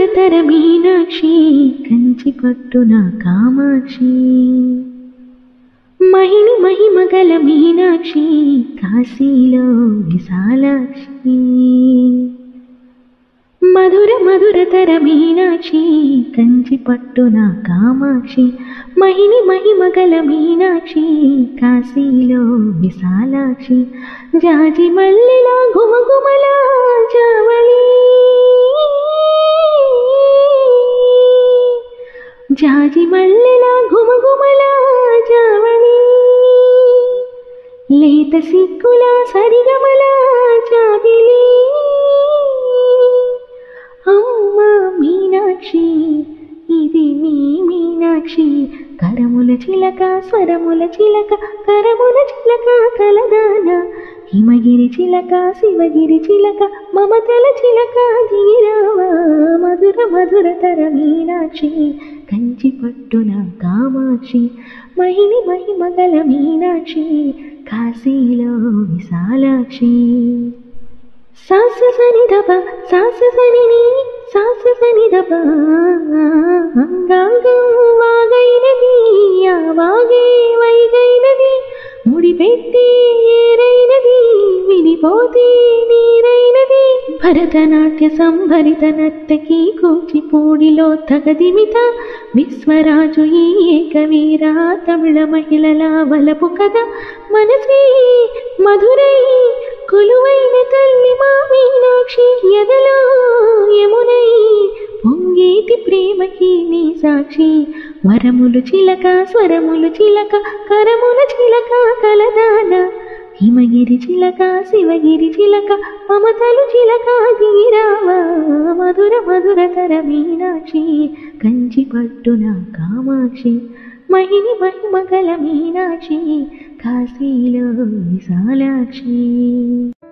మధురతర మీనాక్షి కంచి పట్టున కామాక్షి మహిని మహిమగల మీనాక్షి కాశీలో విశాలాక్షి మధుర మధురతర మీనాక్షి కంచి పట్టున కామాక్షి మహిని మహిమగల మీనాక్షి కాశీలో విశాలాక్షి జాజి మల్లెల గుమగుమల జావళి జాజి మల్లెల గుమగుమల జావళి లేత సిక్కుల సరిగమల జాబిలి అమ్మ మీనాక్షి ఇది మీ మీనాక్షి కరముల చిలక స్వరముల చిలక కరముల చిలక కలదాన హిమగిరి చిలక శివగిరి చిలక మమతల చిలక దిగిరావా మధుర మధుర తర మీనాక్షి కంచి పట్టున కామాక్షి మహిని మహిమగల మీనాక్షి కాశీలో విశాలాక్షి సాస సని దప సాస సని నీ సాస సని దప అంగాంగం వాగైనది ఆ వాగే వైగైనది ముడిపెట్టి ఏరైనది విడిపోతే నీరైనది భరతనాట్య సంభరిత నర్తకి కూచిపూడిలో తగదిమిత విశ్వరాజు ఈ ఏకవీర తమిళ మహిళల వలపు కథ మనసే మధురై కొలువైన తల్లి మా మీనాక్షి ఎదలో యమునై పొంగేటి ప్రేమకి నీ సాక్షి వరములు చిలక స్వరములు చిలక కరముల చిలక కలదాన హిమగిరి చిలక శివగిరి చిలక మమతలు చిలక దిగిరావా మధుర మధుర తర మీనాక్షి కంచి పట్టున కామాక్షి మహిని మహిమగల మీనాక్షి కాశీలో విశాలాక్షి